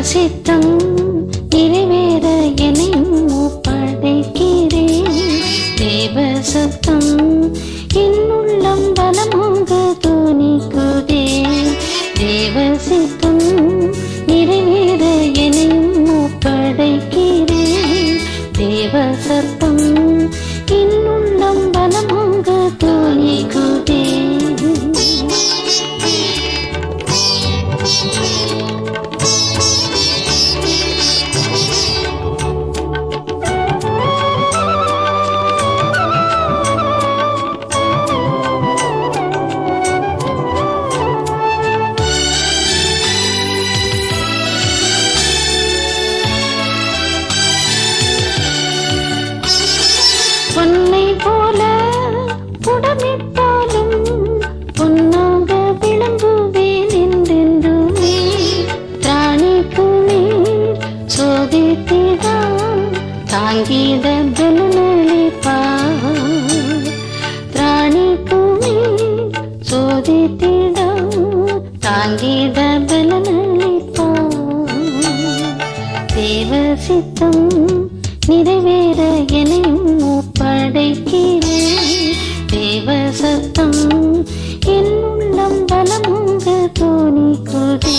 சித்தம் நிறைவேற என்னையும் ஒப்படைக்கிறேன் தேவ சத்தம் என்னுள்ளம் பலமாக தோணிக்குதே தேவ சித்தம் நிறைவேற என்னையும் ஒப்படைக்கிறேன் தேவ சத்தம் என்னுள்ளம் பலமாக தோணிக்குதே பொன்னை போல புடமிட்டாலும் பொன்னாக விளங்குவேன் என்றென்றுமே திராணிக்கு நீர் சோதித்திடா தாங்கிட பலனளிப்பா திராணிக்கு நீர் சோதித்திடா தாங்கிட பலனளிப்பா தேவ சித்தம் நிறைவேற என்னையும் ஒப்படைக்கிறேன் தேவ சத்தம் என் உள்ளம் பலமாக தோணிக்குதே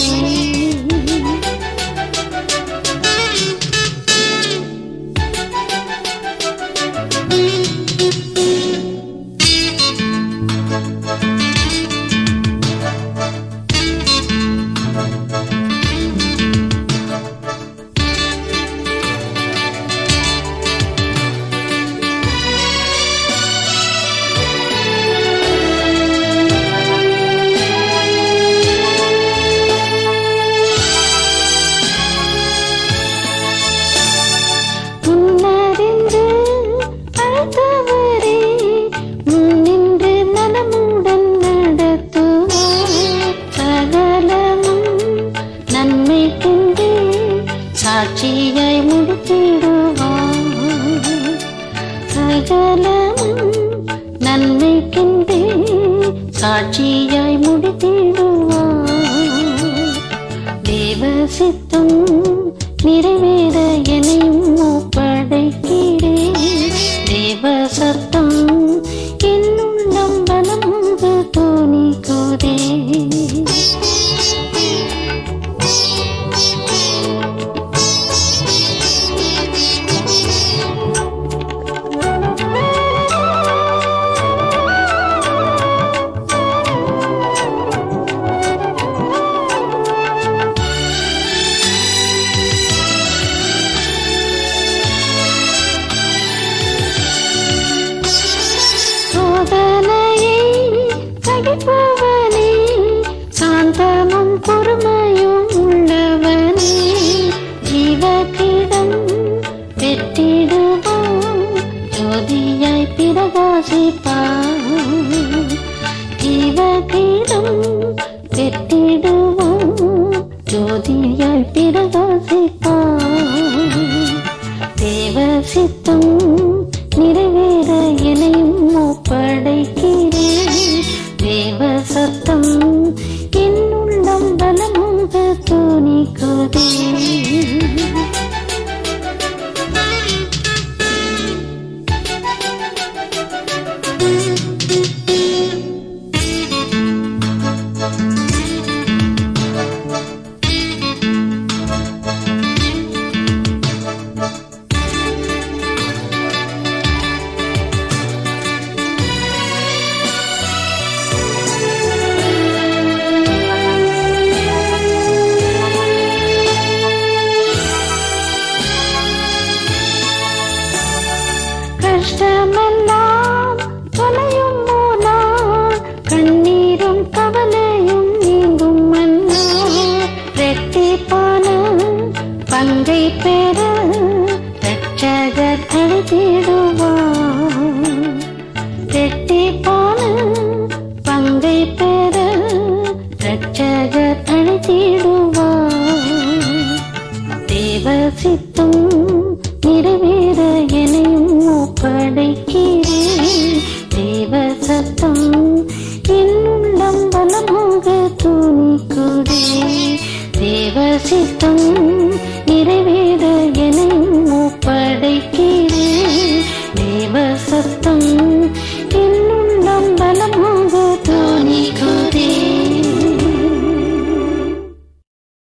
முன்னறிந்து அழைத்தவரே முன்னின்று நலமுடன் நடத்துவார் சகலமும் நன்மைக்கென்றே சாட்சியாய் முடித்திடுவார் சகலமும் நன்மைக்கென்றே சாட்சியாய் முடித்திடுவார் தேவ சித்தம் நிறைவேற என்னையும் ஒப்படைக்கிறேன் தேவ சத்தம் என்னுள்ளம் பலமாக தோணிக்குதே சோதனையை தடுப்பவனே சாந்தமும் பொறுமையும் உள்ளவனே ஜீவகிடம் பெற்றிடுவோம் ஜோதியாய் பிரகாசிப்பான் ஜீவகிடம் பெற்றிடுவோம் ஜோதியாய் பிரகாசிப்பான் தேவ சித்தம் நிறைவேற என்னையும் ஒப்படைக்கிறேன் தேவ சத்தம் என்னுள்ளம் பலமாக தோணிக்குதே கஷ்டமெல்லாம் தொலையும் மூலம் கண்ணீரும் கவலையும் நீங்கும் மன்னா ரெட்டிப்பான பங்கை பெற ரட்சகர் அழைத்திடுவார் ரெட்டிப்பான பங்கை பெற ரட்சகர் அழைத்திடுவார் தேவ சித்தம் நிறைவேற என்னையும் ஒப்படைக்கிறேன் தேவ சத்தம் என்னுள்ளம் பலமாக துணிக்குதே தேவ சித்தம்